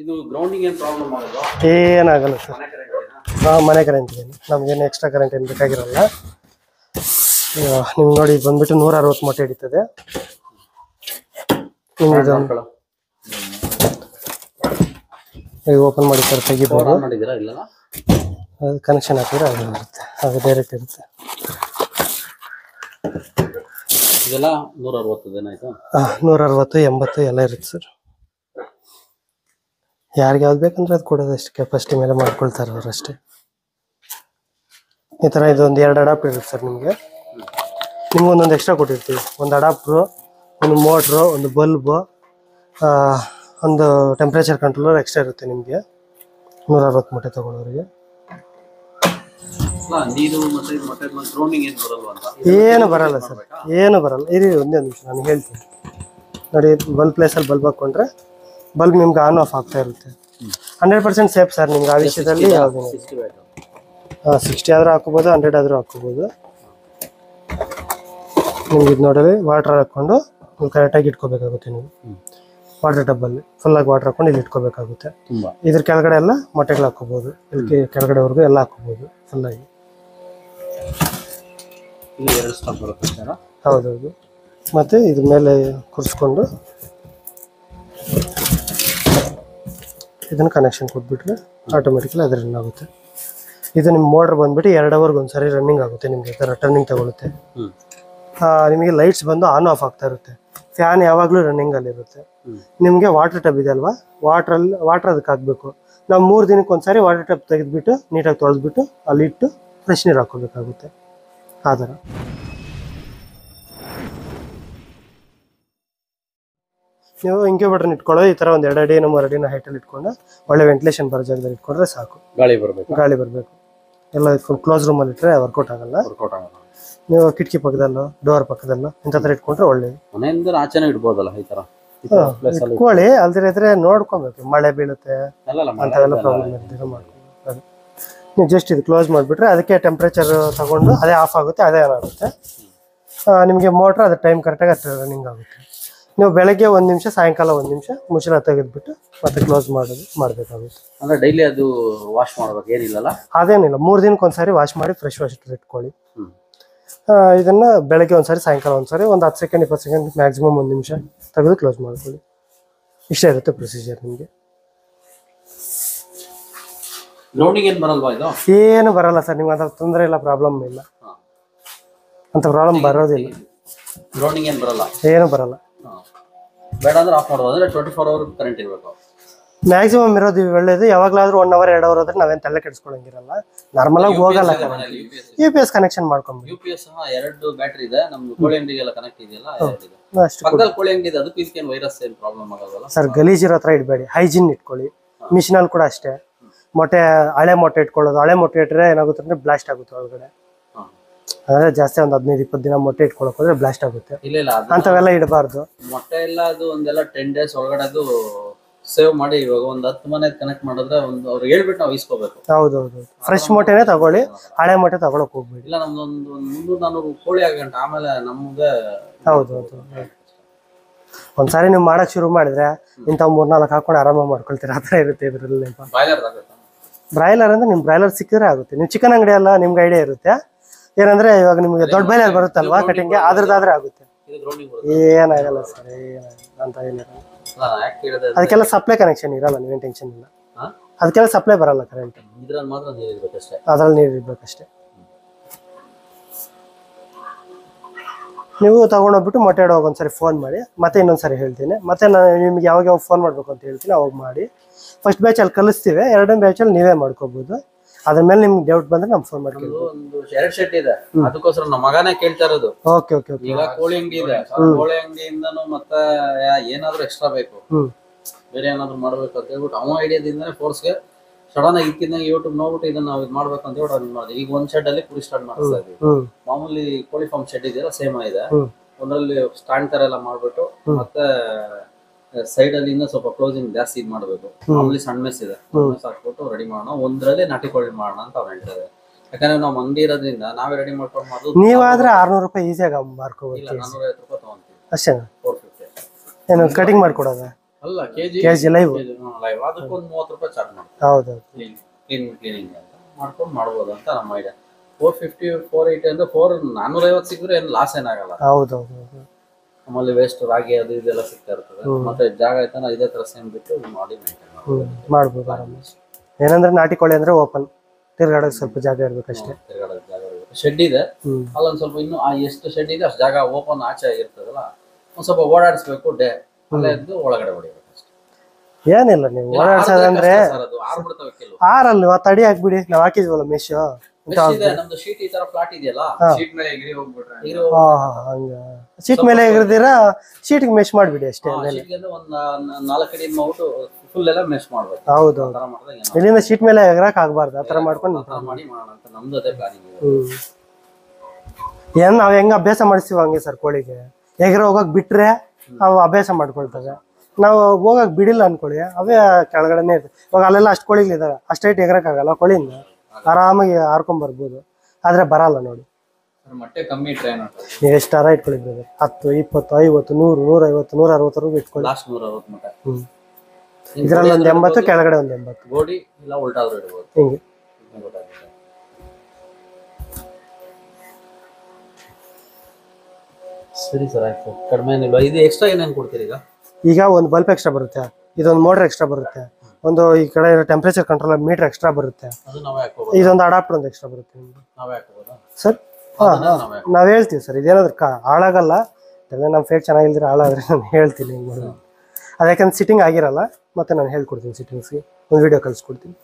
ಇದು ಗ್ರೌಂಡಿಂಗ್ ಏನ್ ಪ್ರಾಬ್ಲಮ್ ಆಗಲ್ವಾ ಏನಾಗಲ್ಲ ಸರ್ ಮನೆ ಕರೆಂಟ್ ಇದೆನಾ? ಹಾಂ ಮನೆ ಕರೆಂಟ್ ಇದೆ ನಮ್ಗೇನು ಎಕ್ಸ್ಟ್ರಾ ಕರೆಂಟ್ ಏನು ಬೇಕಾಗಿರಲ್ಲ ನಿಮ್ಗೆ ನೋಡಿ ಇದು ಬಂದ್ಬಿಟ್ಟು ನೂರ ಅರವತ್ತು ಮೊಟ್ಟೆ ಹಿಡಿತದೆ ನಿಮ್ಗೆ ಇದು ನೋಡ್ಕೊಳ್ಳೋ. ಈಗ ಓಪನ್ ಮಾಡಿ ಸರ್ ತೆಗಿಬೋದು ಆನ್ ಮಾಡಿದ್ದೀರಾ ಇಲ್ಲ ಅದು ಕನೆಕ್ಷನ್ ಹಾಕಿದ್ರೆ ಅದು ಇರುತ್ತೆ ಅದು ಡೈರೆಕ್ಟ್ ಇರುತ್ತೆ ಇದೆಲ್ಲ ನೂರ ಅರವತ್ತು ಏನಾಯ್ತು ನೂರ ಅರವತ್ತು ಎಂಬತ್ತು ಎಲ್ಲ ಇರುತ್ತೆ ಸರ್ ಯಾರಿಗೆ ಯಾವ್ದು ಬೇಕಂದ್ರೆ ಅದು ಕೊಡೋದು ಅಷ್ಟು ಕೆಪಾಸಿಟಿ ಮೇಲೆ ಮಾಡ್ಕೊಳ್ತಾರೆ ಅವ್ರು ಅಷ್ಟೇ ಈ ಥರ ಇದೊಂದು ಎರಡು ಅಡಾಪ್ಟರ್ ಇರುತ್ತೆ ಸರ್ ನಿಮಗೆ ನಿಮ್ಗೆ ಒಂದೊಂದು ಎಕ್ಸ್ಟ್ರಾ ಕೊಟ್ಟಿರ್ತೀವಿ ಒಂದು ಅಡಾಪ್ಟ್ರು ಒಂದು ಮೋಟ್ರು ಒಂದು ಬಲ್ಬು ಒಂದು ಟೆಂಪ್ರೇಚರ್ ಕಂಟ್ರೋಲರ್ ಎಕ್ಸ್ಟ್ರಾ ಇರುತ್ತೆ ನಿಮಗೆ ನೂರ ಅರವತ್ತು ಮೊಟ್ಟೆ ತೊಗೊಳೋರಿಗೆ ಅಲ್ಲ ನೀರು ಮತ್ತೆ ಇದು ಮತ್ತೆ ಗ್ರೌಂಡಿಂಗ್ ಏನ್ ಬರಲ್ವಾ ಅಂತ ಏನು ಬರಲ್ಲ ಸರ್ ಏನು ಬರಲ್ಲ ಇರಿ ಒಂದೇ ನಿಮಿಷ ನಾನು ಹೇಳ್ತೀನಿ ನೋಡಿ ಬಲ್ಬ್ ಪ್ಲೇಸಲ್ಲಿ ಬಲ್ಬ್ ಹಾಕ್ಕೊಂಡ್ರೆ ಬಲ್ಬ್ ನಿಮ್ಗೆ ಆನ್ ಆಫ್ ಆಗ್ತಾ ಇರುತ್ತೆ ಹಂಡ್ರೆಡ್ ಪರ್ಸೆಂಟ್ ಸೇಫ್ ಸರ್ ನಿಮ್ಗೆ ಆ ವಿಷಯದಲ್ಲಿ ಯಾವುದೇ ಸಿಕ್ಸ್ಟಿ ವ್ಯಾಟ್ ಸಿಕ್ಸ್ಟಿ ಆದರೂ ಹಾಕೋಬೋದು ಹಂಡ್ರೆಡ್ ಆದರೂ ಹಾಕೋಬೋದು ನಿಮ್ಗೆ ಇದು ನೋಡಲಿ ವಾಟ್ರ್ ಹಾಕ್ಕೊಂಡು ನೀವು ಕರೆಕ್ಟಾಗಿ ಇಟ್ಕೋಬೇಕಾಗುತ್ತೆ ನೀವು ವಾಟರ್ ಟಬ್ಬಲ್ಲಿ ಫುಲ್ಲಾಗಿ ವಾಟರ್ ಹಾಕೊಂಡು ಇಲ್ಲಿ ಇಟ್ಕೋಬೇಕಾಗುತ್ತೆ ತುಂಬಾ ಇದ್ರ ಕೆಳಗಡೆ ಎಲ್ಲ ಮೊಟ್ಟೆಗಳು ಹಾಕೋಬೋದು ಇಲ್ಲಿ ಕೆಳಗಡೆವರೆಗೂ ಎಲ್ಲ ಹಾಕೋಬೋದು ಫುಲ್ಲಾಗಿ ಇಲ್ಲಿ ಎರಡು ಸ್ಟಾಪ್ ಬರುತ್ತೆ ಸರ್ ಹೌದೌದು ಮತ್ತೆ ಇದ್ರ ಮೇಲೆ ಕೂರಿಸ್ಕೊಂಡು ಇದನ್ನ ಕನೆಕ್ಷನ್ ಕೊಟ್ಬಿಟ್ರೆ ಆಟೋಮೆಟಿಕಲಿ ಅದು ರನ್ ಆಗುತ್ತೆ ಇದು ನಿಮ್ಮ ಮೋಟ್ರ್ ಬಂದ್ಬಿಟ್ಟು ಎರಡು ಅವರ್ಗೆ ಒಂದ್ಸರಿ ರನ್ನಿಂಗ್ ಆಗುತ್ತೆ ನಿಮಗೆ ಟರ್ನಿಂಗ್ ತಗೊಳುತ್ತೆ ಹ್ಮ್ ಆ, ನಿಮಗೆ ಲೈಟ್ಸ್ ಬಂದು ಆನ್ ಆಫ್ ಆಗ್ತಾ ಇರುತ್ತೆ ಫ್ಯಾನ್ ಯಾವಾಗಲೂ ರನ್ನಿಂಗ್ ಅಲ್ಲಿ ಇರುತ್ತೆ ಹ್ಮ್. ನಿಮಗೆ ವಾಟರ್ ಟಬ್ ಇದೆ ಅಲ್ವಾ ವಾಟ್ರಲ್ಲಿ ವಾಟರ್ ಅದಕ್ಕೆ ಹಾಕ್ಬೇಕು ನಾವು ಮೂರು ದಿನಕ್ಕೆ ಒಂದ್ಸರಿ ವಾಟರ್ ಟಬ್ ತೆಗೆದ್ಬಿಟ್ಟು ನೀಟಾಗಿ ತೊಳೆದ್ಬಿಟ್ಟು ಅಲ್ಲಿ ಇಟ್ಟು ಫ್ರೆಶ್ ನೀರು ಹಾಕೋಬೇಕಾಗುತ್ತೆ ಆ ಥರ ನೀವು ಇಂಕ್ಯುಬೇಟರ್ ಇಟ್ಕೊಳ್ಳೋ ಈ ಥರ ಒಂದು ಎರಡು ಅಡಿ ಮೂರು ಅಡಿನ ಹೈಟಲ್ಲಿ ಇಟ್ಕೊಂಡು ಒಳ್ಳೆ ವೆಂಟಿಲೇಷನ್ ಬರೋ ಜಾಗದಲ್ಲಿ ಇಟ್ಕೊಂಡ್ರೆ ಸಾಕು ಗಾಳಿ ಬರಬೇಕು ಗಾಳಿ ಬರಬೇಕು ಎಲ್ಲ ಕ್ಲೋಸ್ ರೂಮಲ್ಲಿ ಇಟ್ಟರೆ ವರ್ಕೌಟ್ ಆಗಲ್ಲ ವರ್ಕೌಟ್ ಆಗಲ್ಲ ನೀವು ಕಿಟಕಿ ಪಕ್ಕದಲ್ಲೋ ಡೋರ್ ಪಕ್ಕದಲ್ಲೋ ಇಂಥ ಥರ ಇಟ್ಕೊಂಡ್ರೆ ಒಳ್ಳೇದು ಮನೆಯಿಂದ ಆಚೆನೇ ಇಡ್ಬೋದಲ್ಲ ಈ ತರ ಈ ತರ ಪ್ಲೇಸ್ ಅಲ್ಲಿ ಇಟ್ಕೊಳ್ಳಿ ಅಲ್ದಿರ ಇದ್ರೆ ನೋಡ್ಕೊಬೇಕು ಮಳೆ ಬೀಳುತ್ತೆ ಅಲ್ಲಲ್ಲ ಮಳೆ ಅಂಥವೆಲ್ಲ ಪ್ರಾಬ್ಲಮ್ ಇರ್ದಿರ ಮಾಡ್ಕೊಂಡು ಅದು ನೀವು ಜಸ್ಟ್ ಇದು ಕ್ಲೋಸ್ ಮಾಡಿಬಿಟ್ರೆ ಅದಕ್ಕೆ ಟೆಂಪ್ರೇಚರ್ ತಗೊಂಡು ಅದೇ ಆಫ್ ಆಗುತ್ತೆ ಅದೇ ಆನ್ ಆಗುತ್ತೆ ನಿಮಗೆ ಮೋಟ್ರ್ ಅದು ಟೈಮ್ ಕರೆಕ್ಟಾಗಿ ಅದು ರನ್ನಿಂಗ್ ಆಗುತ್ತೆ ನೀವು ಬೆಳಗ್ಗೆ ಒಂದು ನಿಮಿಷ ಸಾಯಂಕಾಲ ಒಂದು ನಿಮಿಷ ಮುಚ್ಚಳ ತೆಗೆದ್ಬಿಟ್ಟು ಮತ್ತೆ ಕ್ಲೋಸ್ ಮಾಡೋದು ಮಾಡಬೇಕಾಗುತ್ತೆ ಅಂದ್ರೆ ಡೈಲಿ ಅದು ವಾಶ್ ಮಾಡ್ಬೇಕು ಏನಿಲ್ಲಲ್ಲ ಅದೇನಿಲ್ಲ ಮೂರು ದಿನಕ್ಕೆ ಒಂದ್ಸರಿ ವಾಶ್ ಮಾಡಿ ಫ್ರೆಶ್ ವಾಶ್ ಇಟ್ಕೊಳ್ಳಿ ಹ್ಮ್ ಆ, ಇದನ್ನ ಬೆಳಗ್ಗೆ ಒಂದ್ಸರಿ ಸಾಯಂಕಾಲ ಒಂದ್ಸರಿ ಒಂದು ಹತ್ತು ಸೆಕೆಂಡ್ ಇಪ್ಪತ್ತು ಸೆಕೆಂಡ್ ಮ್ಯಾಕ್ಸಿಮಮ್ ಒಂದು ನಿಮಿಷ ತೆಗೆದು ಕ್ಲೋಸ್ ಮಾಡ್ಕೊಳ್ಳಿ ಇಷ್ಟೇ ಇರುತ್ತೆ ಪ್ರೊಸೀಜರ್ ನಿಮಗೆ ಗ್ರೌಂಡಿಂಗ್ ಏನ್ ಬರಲ್ವಾ ಇದು ಏನು ಬರಲ್ಲ ಸರ್ ನಿಮ್ಗೆ ಅದ್ರ ತೊಂದರೆ ಇಲ್ಲ ಪ್ರಾಬ್ಲಮ್ ಇಲ್ಲ ಹಾ. ಅಂತ ಪ್ರಾಬ್ಲಮ್ ಬರೋದಿಲ್ಲ ಗ್ರೌಂಡಿಂಗ್ ಏನ್ ಬರಲ್ಲ ಏನು ಬರಲ್ಲ ಹಾ. ಬೇಡ ಅಂದ್ರೆ ಆಫ್ ಮಾಡ್ಬೋದು ಅಂದ್ರೆ ಟ್ವೆಂಟಿ ಫೋರ್ ಅವರ್ ಕರೆಂಟ್ ಇರಬೇಕು ಮ್ಯಾಕ್ಸಿಮಮ್ ಇರೋದು ಒಳ್ಳೇದು ಯಾವಾಗಲಾದ್ರೂ ಒನ್ ಅವರ್ ಎರಡು ಅವರ್ ಆದ್ರೆ ನಾವೇನು ತಲೆ ಕೆಡಿಸ್ಕೊಳಂಗಿರಲ್ಲ ನಾರ್ಮಲ್ ಆಗಿ ಹೋಗಲ್ಲ U P S U P S connection ಮಾಡ್ಕೊಂಬಿಡಿ ಯು ಪಿ ಎಸ್ ಎರಡು ಬ್ಯಾಟ್ರಿ ಇದೆ ನಮ್ದು ಕೋಳಿ ಅಂಗಡಿಗೆಲ್ಲ ಕನೆಕ್ಟ್ ಇದೆಯಲ್ಲ ಎರಡಿದೆ ಅಷ್ಟು ಪಕ್ಕದಲ್ಲಿ ಕೋಳಿ ಅಂಗಡಿ ಇದೆ ಅದಕ್ಕೂ ಇದಕ್ಕೇನು ವೈರಸ್ ಏನು ಪ್ರಾಬ್ಲಮ್ ಆಗಲ್ವಲ್ಲ ಸರ್ ಗಲೀಜಿರೋ ಹತ್ರ ಇಡಬೇಡಿ ಹೈಜಿನ್ ಇಟ್ಕೊಳ್ಳಿ ಮಿಷಿನಲ್ಲಿ ಕೂಡ ಅಷ್ಟೇ ಮೊಟ್ಟೆ ಹಳೆ ಮೊಟ್ಟೆ ಇಟ್ಕೊಳ್ಳೋದು ಹಳೆ ಮೊಟ್ಟೆ ಇಟ್ಟರೆ ಏನಾಗುತ್ತೆ ಅಂದ್ರೆ ಬ್ಲಾಸ್ಟ್ ಆಗುತ್ತೆ ಒಳಗಡೆ ಹಾ. ಅಂದ್ರೆ ಜಾಸ್ತಿ ಒಂದು ಹದಿನೈದು ಇಪ್ಪತ್ತು ದಿನ ಮೊಟ್ಟೆ ಇಟ್ಕೊಳಕ್ ಹೋದ್ರೆ ಬ್ಲಾಸ್ಟ್ ಆಗುತ್ತೆ ಇಲ್ಲ ಇಲ್ಲ ಅದು ಅಂಥವೆಲ್ಲ ಇಡಬಾರ್ದು ಮೊಟ್ಟೆ ಎಲ್ಲ ಅದು ಒಂದೆಲ್ಲ ಟೆನ್ ಡೇಸ್ ಒಳಗಡೆ ಅದು ಸೇವ್ ಮಾಡಿ ಇವಾಗ ಒಂದು ಹತ್ತು ಮನೆ ಕನೆಕ್ಟ್ ಮಾಡಿದ್ರೆ ಒಂದು ಅವ್ರಿಗೆ ಹೇಳ್ಬಿಟ್ಟು ನಾವು ಇಸ್ಕೋಬೇಕು ಹೌದೌದು ಫ್ರೆಶ್ ಮೊಟ್ಟೆನೇ ತಗೊಳ್ಳಿ ಹಳೆ ಮೊಟ್ಟೆ ತಗೊಳಕ್ ಹೋಗ್ಬೇಡಿ ಇಲ್ಲ ನಮ್ದೊಂದು ಒಂದು ಮುನ್ನೂರು ನಾನ್ನೂರು ಕೋಳಿ ಆಗಂಟ ಆಮೇಲೆ ನಮ್ಗೆ ಹೌದೌದು ಒಂದ್ಸಾರಿ ನೀವು ಮಾಡಕ್ ಶುರು ಮಾಡಿದ್ರೆ ಇಂಥ ಮೂರ್ನಾಲ್ಕು ಹಾಕೊಂಡು ಆರಾಮಾಗಿ ಮಾಡ್ಕೊಳ್ತೀರಾ ಆ ಥರ ಇರುತ್ತೆ ಇದ್ರಲ್ಲಿ ಬಾಯ್ಲರ್ ಆಗುತ್ತೆ ಬ್ರಾಯ್ಲರ್ ಅಂದ್ರೆ ನಿಮ್ ಬ್ರಾಯ್ಲರ್ ಸಿಕ್ಕಿದ್ರೆ ಆಗುತ್ತೆ ನೀವು ಚಿಕನ್ ಅಂಗಡಿ ಅಲ್ಲ ನಿಮ್ಗೆ ಐಡಿಯಾ ಇರುತ್ತೆ ಏನಂದ್ರೆ ಇವಾಗ ನಿಮ್ಗೆ ದೊಡ್ಡ ಬ್ರಾಯ್ಲರ್ ಬರುತ್ತಲ್ವಾ ಕಟಿಂಗ್ಗೆ ಅದ್ರದ್ದಾದ್ರೆ ಆಗುತ್ತೆ ಇದು ಗ್ರೌಂಡಿಂಗ್ ಬರುತ್ತೆ ಏನಾಗಲ್ಲ ಸರ್ ಏನಾಗಲ್ಲ ಅಂತ ಏನಿರಲ್ಲ ಯಾಕೆ ಕೇಳಿದೆ ಅದಕ್ಕೆಲ್ಲ ಸಪ್ಲೈ ಕನೆಕ್ಷನ್ ಇರಲ್ಲ ನೀವೇನು ಟೆನ್ಷನ್ ಇಲ್ಲ ಹಾ? ಅದಕ್ಕೆಲ್ಲ ಸಪ್ಲೈ ಬರಲ್ಲ ಕರೆಂಟ್ ಇದ್ರಲ್ಲಿ ಮಾತ್ರ ನೀರು ಇರ್ಬೇಕಷ್ಟೇ ಅದ್ರಲ್ಲಿ ನೀರು ಇರ್ಬೇಕಷ್ಟೇ ನೀವು ತಗೊಂಡೋಗ್ಬಿಟ್ಟು ಮೊಟ್ಟೆ ಇಡೋವಾಗ ಒಂದ್ಸರಿ ಫೋನ್ ಮಾಡಿ ಮತ್ತೆ ಇನ್ನೊಂದ್ಸರಿ ಹೇಳ್ತೀನಿ ಮತ್ತೆ ನಾನು ನಿಮ್ಗೆ ಯಾವಾಗ ಯಾವಾಗ ಫೋನ್ ಮಾಡ್ಬೇಕು ಅಂತ ಹೇಳ್ತೀನಿ ಅವಾಗ ಮಾಡಿ ಫಸ್ಟ್ ಬ್ಯಾಚಲ್ಲಿ ಕಲಿಸ್ತೀವಿ ಎರಡನೇ ಬ್ಯಾಚಲ್ಲಿ ನೀವೇ ಮಾಡ್ಕೋಬೋದು ಅದ್ರ ಮೇಲೆ ನಿಮ್ಗೆ ಡೌಟ್ ಬಂದ್ರೆ ನಮ್ಗೆ ಫೋನ್ ಮಾಡ್ಕೊಳ್ಳಿ ನಮ್ದು ಒಂದು ಎರಡ್ ಶೆಟ್ ಇದೆ ಅದಕ್ಕೋಸ್ಕರ ನಮ್ಮ ಮಗನೇ ಕೇಳ್ತಾ ಇರೋದು ಓಕೆ ಓಕೆ ಓಕೆ ಈಗ ಕೋಳಿ ಅಂಗಡಿ ಇದೆ ಕೋಳಿ ಅಂಗಡಿಯಿಂದನೂ ಮತ್ತೆ ಯಾ- ಏನಾದ್ರೂ ಎಕ್ಸ್ಟ್ರಾ ಬೇಕು ಹ್ಞೂ ಬೇರೆ ಏನಾದ್ರು ಮಾಡ್ಬೇಕು ಅಂತ ಹೇಳ್ಬಿಟ್ಟು ಅವನ ಐಡಿಯಾದಿಂದನೇ ಫೋರ್ಸ್ಗೆ ಸಡನ್ ಆಗಿ ಇಕ್ಕಿದಂಗೆ ಯೂಟ್ಯೂಬ್ ನೋಡ್ಬಿಟ್ಟು ಇದನ್ನ ನಾವು ಇದು ಮಾಡ್ಬೇಕು ಅಂತ ಹೇಳ್ಬಿಟ್ಟು ಅದನ್ನ ಮಾಡಿದ್ವಿ ಈಗ ಒಂದ್ ಶೆಡ್ ಅಲ್ಲಿ ಕುರಿ ಸ್ಟಾರ್ಟ್ ಮಾಡಿಸ್ತಾ ಇದೀವಿ ಹ್ಞೂ ಮಾಮೂಲಿ ಕೋಳಿ ಫಾರ್ಮ್ ಶೆಡ್ ಇದೆಯಲ್ಲ ಸೇಮ್ ಇದೆ ಹ್ಮ್. ಒಂದ್ರಲ್ಲಿ ಸ್ಟ್ಯಾಂಡ್ ತರ ಎಲ್ಲ ಮಾಡ್ಬಿಟ್ಟು ಮತ್ತೆ ಸೈಡ್ ಅಲ್ಲಿ ಇನ್ನೂ ಸ್ವಲ್ಪ ಕ್ಲೋಸಿಂಗ್ ಜಾಸ್ತಿ ಇದು ಮಾಡ್ಬೇಕು ಮಾಮೂಲಿ ಸಣ್ಣ ಮೆಸ್ ಇದೆ ಸಣ್ಣ ಮೆಸ್ ಹಾಕ್ಬಿಟ್ಟು ರೆಡಿ ಮಾಡೋಣ ಒಂದ್ರಲ್ಲಿ ನಾಟಿ ಕೋಳಿ ಮಾಡೋಣ ಅಂತ ಅವ್ರು ಹೇಳ್ತಾರೆ ಯಾಕಂದ್ರೆ ನಾವು ಅಂಗಡಿ ಇರೋದ್ರಿಂದ ನಾವೇ ರೆಡಿ ಮಾಡ್ಕೊಂಡು ಮಾಡೋದು ನೀವಾದ್ರೆ ಆರ್ನೂರು ರೂಪಾಯಿ ಈಸಿಯಾಗಿ ಮಾರ್ಕೋಬೋದು ಇಲ್ಲ ನಾನೂರೈವತ್ತು ರೂಪಾಯಿ ತಗೊಂತೀವಿ ಅಷ್ಟೇನಾ ಫೋರ್ ಫಿಫ್ಟಿ ಏನು ಕಟಿಂಗ್ ಮಾಡ್ಕೊಡೋದ ಅಲ್ಲ ಕೆಜಿ ಕೆಜಿ ಲೈವ್ ಲೈವ್ ಅದಕ್ಕೊಂದು ಮೂವತ್ತು ರೂಪಾಯಿ ಚಾರ್ಜ್ ಮಾಡ್ತಾರೆ ಹೌದೌದು ಕ್ಲೀನ್ ಕ್ಲೀನ್ ಕ್ಲೀನಿಂಗ್ ಅಂತ ಮಾಡ್ಕೊಂಡು ಮಾಡ್ಬೋದು ಅಂತ ನಮ್ಮ idea four fifty four eighty ಅಂದ್ರೆ ಫೋರ್ ನಾನ್ನೂರ ಐವತ್ತು ಸಿಕ್ಕರೆ ಏನು ಲಾಸ್ ಏನಾಗಲ್ಲ ಹೌದೌದು ನಮ್ಮಲ್ಲಿ ವೇಸ್ಟ್ ರಾಗಿ ಅದು ಇದೆಲ್ಲ ಸಿಗ್ತಾ ಇರ್ತದೆ ಮತ್ತೆ ಜಾಗ ಆಯ್ತಾನ ಇದೇ ತರ ಸೇಮ್ ಬಿಟ್ಟು ಮಾಡಿ ಮೇಂಟೈನ್ ಹ್ಮ್ ಮಾಡ್ಬೋದು ಆರಾಮ ಏನಂದ್ರೆ ನಾಟಿ ಕೋಳಿ ಅಂದ್ರೆ ಓಪನ್ ತಿರ್ಗಾಡೋಕೆ ಸ್ವಲ್ಪ ಜಾಗ ಇರ್ಬೇಕಷ್ಟೇ ತಿರ್ಗಾಡೋಕೆ ಜಾಗ ಇರುತ್ತೆ ಶೆಡ್ ಇದೆ ಹ್ಮ್ ಅಲ್ಲೊಂದ್ ಸ್ವಲ್ಪ ಇನ್ನು ಆ ಎಷ್ಟು ಶೆಡ್ ಇದೆ ಅಷ್ಟು ಜಾಗ ಓಪನ್ ಆಚೆ ಆಗಿರ್ತದಲ್ಲ ಒಂದ್ ಸ್ವಲ್ಪ ಓಡಾಡಿಸ್ಬೇಕು ಡೇ ಅಲ್ಲೇ ಎದ್ದು ಒಳಗಡೆ ಹೊಡಿಬೇಕು ಅಷ್ಟೇ ಏನಿಲ್ಲ ನೀವು ಓಡಾಡ್ಸೋದಂದ್ರೆ ಸರ್ ಅದು ಆರ್ಬಿಡ್ತವೆ ಕೆಲವು ಆರಲ್ಲಿ ಆ ತಡಿ ಹಾಕ್ಬಿಡಿ ನಾವು ಹಾಕಿದ್ವಲ್ಲ ಮೆಶ್ Mesh ಇದೆ ನಮ್ದು ಶೀಟ್ ಈ ತರ ಫ್ಲಾಟ್ ಇದೆಯಲ್ಲ ಶೀಟ್ ಮೇಲೆ ಎಗಿರಿ ಹೋಗ್ಬಿಟ್ರೆ ಇರೋ ಹಾ ಹಾ ಹಂಗ ಶೀಟ್ ಮೇಲೆ ಎಗರ್ದಿರ ಶೀಟ್ಗೆ ಮೆಶ್ ಮಾಡಿಬಿಡಿ ಅಷ್ಟೇ ಶೀಟ್ಗೆ ಅಂದ್ರೆ ಒಂದ್ ನಾ- ನಾಲ್ಕು ಕಡೆ ಮೌಟು ಫುಲ್ ಎಲ್ಲ ಮೆಶ್ ಮಾಡ್ಬೇಕು ಹೌದು ಆ ತರ ಮಾಡಿದಾಗ ಏನೋ ಇಲ್ಲಿಂದ ಶೀಟ್ ಮೇಲೆ ಎಗರಕ್ ಆಗ್ಬಾರ್ದು ಆ ಥರ ಮಾಡ್ಕೊಂಡು ಆ ತರ ಮಾಡಿ ಮಾಡೋಣ ಅಂತ ನಮ್ದು ಅದೇ ಪ್ಲಾನಿಂಗ್ ಇದೆ ಹ್ಮ್ ಏನ್ ನಾವ್ ಹೆಂಗ್ ಅಭ್ಯಾಸ ಮಾಡಿಸ್ತೀವಿ ಹಂಗೆ ಸರ್ ಕೋಳಿಗೆ ಎಗರ ಹೋಗಕ್ ಬಿಟ್ರೆ ಅವು ಅಭ್ಯಾಸ ಮಾಡ್ಕೊಳ್ತವೆ ನಾವು ಹೋಗಕ್ ಬಿಡಿಲ್ಲ ಅನ್ಕೊಳ್ಳಿ ಅವೇ ಕೆಳಗಡೆನೆ ಇರ್ತವೆ ಇವಾಗ ಅಲ್ಲೆಲ್ಲ ಅಷ್ಟು ಕೋಳಿಗಳಿದಾವೆ ಅಷ್ಟೈಟ್ ಎಗರಕ್ ಆಗಲ್ಲ ಕೋಳಿಯಿಂದ ಆರಾಮಾಗಿ ಹಾರ್ಕೊಂಡ್ ಬರ್ಬೋದು ಆದ್ರೆ ಬರಲ್ಲ ನೋಡಿ ಸರ್ ಮೊಟ್ಟೆ ಕಮ್ಮಿ ಟ್ರೈನ್ ನೀವು ಎಷ್ಟಾರ ಇಟ್ಕೊಳ್ಳಿ brother. ಹತ್ತು ಇಪ್ಪತ್ತು ಐವತ್ತು ನೂರು ನೂರ ಐವತ್ತು ನೂರ ಅರವತ್ತರೆಗೂ ಇಟ್ಕೊಳ್ಳಿ ಲಾಸ್ಟ್ ನೂರ ಅರವತ್ತು ಮಟ್ಟ ಹ್ಮ್ ಇದ್ರಲ್ಲಿ ಒಂದ್ ಎಂಬತ್ತು ಕೆಳಗಡೆ ಒಂದ್ ಎಂಬತ್ತು ಗೋಡಿ ಇಲ್ಲ ಉಲ್ಟಾದ್ರೂ ಇಡ್ಬೋದು ಹಿಂಗೆ ಗೊತ್ತಾಗುತ್ತೆ ಸರಿ ಸರ್ ಆಯ್ತು ಕಡಿಮೆ ಏನಿಲ್ಲ ಇದು ಎಕ್ಸ್ಟ್ರಾ ಏನೇನು ಕೊಡ್ತೀರಿ ಈಗ ಈಗ ಒಂದು ಬಲ್ಬ್ ಎಕ್ಸ್ಟ್ರಾ ಬರುತ್ತೆ ಇದೊಂದು ಮೋಟರ್ ಎಕ್ಸ್ಟ್ರಾ ಬರುತ್ತೆ ಒಂದು ಈ ಕಡೆ ಟೆಂಪ್ರೇಚರ್ ಕಂಟ್ರೋಲ್ ಮೀಟರ್ ಎಕ್ಸ್ಟ್ರಾ ಬರುತ್ತೆ ಅದು ನಾವೇ ಹಾಕೋಬೋದು ಇದೊಂದು ಅಡಾಪ್ಟರ್ ಒಂದು ಎಕ್ಸ್ಟ್ರಾ ಬರುತ್ತೆ ನಿಮ್ಗೆ ನಾವೇ ಹಾಕೋಬೋದಾ ಸರ್ ಹಾ ಅದನ್ನ ನಾವೇ ಹಾಕೋ ನಾವ್ ಹೇಳ್ತೀವಿ ಸರ್ ಇದೇನಾದ್ರು ಕಾ ಹಾಳಾಗಲ್ಲ ಯಾಕಂದ್ರೆ ನಮ್ಮ ಫೇಟ್ ಚೆನ್ನಾಗಿಲ್ದಿರ ಹಾಳಾದ್ರೆ ನಾನು ಹೇಳ್ತೀನಿ ಹಿಂಗೆ ಮಾಡೋದು ಅದು ಯಾಕಂದ್ರೆ ಸಿಟ್ಟಿಂಗ್ ಆಗಿರಲ್ಲ ಮತ್ತೆ ನಾನು ಹೇಳ್ಕೊಡ್ತೀನಿ ಸಿಟ್ಟಿಂಗ್ಸ್ಗೆ ಒಂದು ವಿಡಿಯೋ ಕಳಿಸ್ಕೊಡ್ತೀನಿ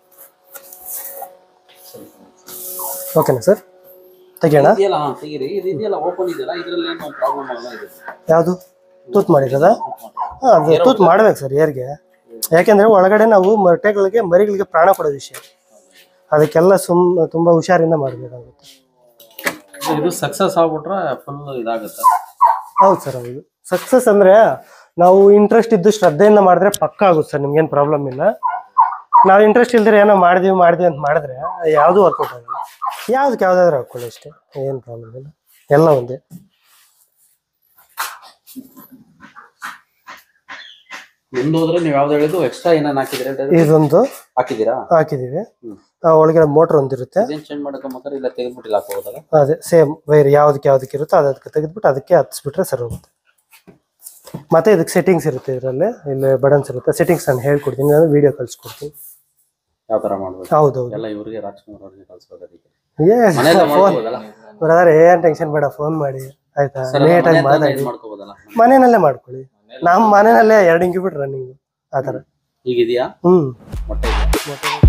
ಓಕೆನಾ ಸರ್ ತೆಗಿಯೋಣ ಇದೆಯಲ್ಲ ಹಾ ತೆಗೀರಿ ಇದು ಇದೆಯಲ್ಲ ಓಪನ್ ಇದೆಯಲ್ಲ ಇದ್ರಲ್ಲಿ ಏನು ಪ್ರಾಬ್ಲಮ್ ಆಗಲ್ಲ ಇದು ಯಾವುದು ತೂತ್ ಮಾಡಿರೋದ ಹಾಂ ಅದು ತೂತ್ ಮಾಡ್ಬೇಕು ಸರ್ ಏರ್ಗೆ ಯಾಕೆಂದ್ರೆ ಒಳಗಡೆ ನಾವು ಮೊಟ್ಟೆಗಳಿಗೆ ಮರಿಗಳಿಗೆ ಪ್ರಾಣ ಕೊಡೋ ವಿಷಯ ಅದಕ್ಕೆಲ್ಲ ಸುಮ್ ತುಂಬಾ ಹುಷಾರಿಂದ ಮಾಡಬೇಕಾಗುತ್ತೆ ಇದು ಸಕ್ಸಸ್ ಆಗ್ಬಿಟ್ರೆ ಫುಲ್ ಇದಾಗುತ್ತೆ ಹೌದು ಸರ್ ಹೌದು ಸಕ್ಸಸ್ ಅಂದ್ರೆ ನಾವು ಇಂಟ್ರೆಸ್ಟ್ ಇದ್ದು ಶ್ರದ್ಧೆಯಿಂದ ಮಾಡಿದ್ರೆ ಪಕ್ಕ ಆಗುತ್ತೆ ಸರ್ ನಿಮ್ಗೇನು ಪ್ರಾಬ್ಲಮ್ ಇಲ್ಲ ನಾವು ಇಂಟ್ರೆಸ್ಟ್ ಇಲ್ದಿರ ಏನೋ ಮಾಡಿದ್ವಿ ಮಾಡಿದ್ವಿ ಅಂತ ಮಾಡಿದ್ರೆ ಯಾವುದು ವರ್ಕೌಟ್ ಆಗಲ್ಲ ಯಾವ್ದಕ್ಕೆ ಯಾವ್ದಾದ್ರು ಹಾಕೊಳ್ಳಿ ಅಷ್ಟೇ ಏನು ಪ್ರಾಬ್ಲಮ್ ಇಲ್ಲ ಎಲ್ಲ ಒಂದೇ ಮುಂದೆ ಹೋದ್ರೆ ನೀವು ಯಾವ್ದು ಹೇಳಿದ್ದು ಎಕ್ಸ್ಟ್ರಾ ಏನೇನು ಹಾಕಿದ್ರೆ ಇದೊಂದು ಹಾಕಿದ್ದೀರಾ ಹಾಕಿದೀವಿ ಆ, ಒಳಗಡೆ ಮೋಟ್ರ್ ಒಂದಿರುತ್ತೆ ಇದೇನು ಚೇಂಜ್ ಮಾಡ್ಕೊಂಬೇಕಾದ್ರೆ ಇಲ್ಲ ತೆಗೆದ್ಬಿಟ್ಟಿಲ್ಲ ಹಾಕೋಬೋದಲ್ಲ ಅದೇ ಸೇಮ್ ವೈರ್ ಯಾವ್ದಕ್ಕೆ ಯಾವ್ದಕ್ಕೆ ಇರುತ್ತೋ ಅದು ಅದಕ್ಕೆ ತೆಗೆದ್ಬಿಟ್ಟು ಅದಕ್ಕೆ ಹತ್ತಿಸ್ಬಿಟ್ರೆ ಸರಿ ಹೋಗುತ್ತೆ ಮತ್ತೆ ಇದಕ್ಕೆ ಸೆಟ್ಟಿಂಗ್ಸ್ ಇರುತ್ತೆ ಇದರಲ್ಲಿ ಇಲ್ಲಿ ಬಟನ್ಸ್ ಇರುತ್ತೆ ಸೆಟ್ಟಿಂಗ್ಸ್ ನಾನು ಹೇಳ್ಕೊಡ್ತೀನಿ ನಾನು ವಿಡಿಯೋ ಕಳ್ಸ್ಕೊಡ್ತೀನಿ ಯಾವ ತರ ಮಾಡ್ಬೇಕು ಹೌದೌದು ಎಲ್ಲ ಇವ್ರಿಗೆ ರಾಜ್ಕುಮಾರ್ ಅವ್ರಿಗೆ ಕಳ್ಸ್ಬೇಕು ಅದಕ್ಕೆ ಏ ಮನೇಲೆ ಫೋನ್ ಮಾಡ್ಕೋಬೋದಲ್ಲ ಬ್ರದರ್ ಏನ್ ಟೆನ್ಷನ್ ಬೇಡ ಫೋನ್ ಮಾಡಿ ಆಯ್ತಾ ಸರ್ ನೀಟಾಗಿ ಮಾತಾಡಿ ಮನೇಲಿ ಮಾಡ್ಕೋಬೋದಲ್ಲ ಮನೆಯಲ್ಲೇ ಮಾಡ್ಕೊಳ್ಳಿ ನಮ್ಮ ಮನೆಯಲ್ಲೇ ಎರಡು ಇಂಕ್ಯುಬೇಟರ್ ರನ್ನಿಂಗ್ ಆ ಥರ ಈಗಿದೆಯಾ ಹ್ಮ್ ಮೊಟ್ಟೆ ಇದೆಯಾ ಮತ್ತೆ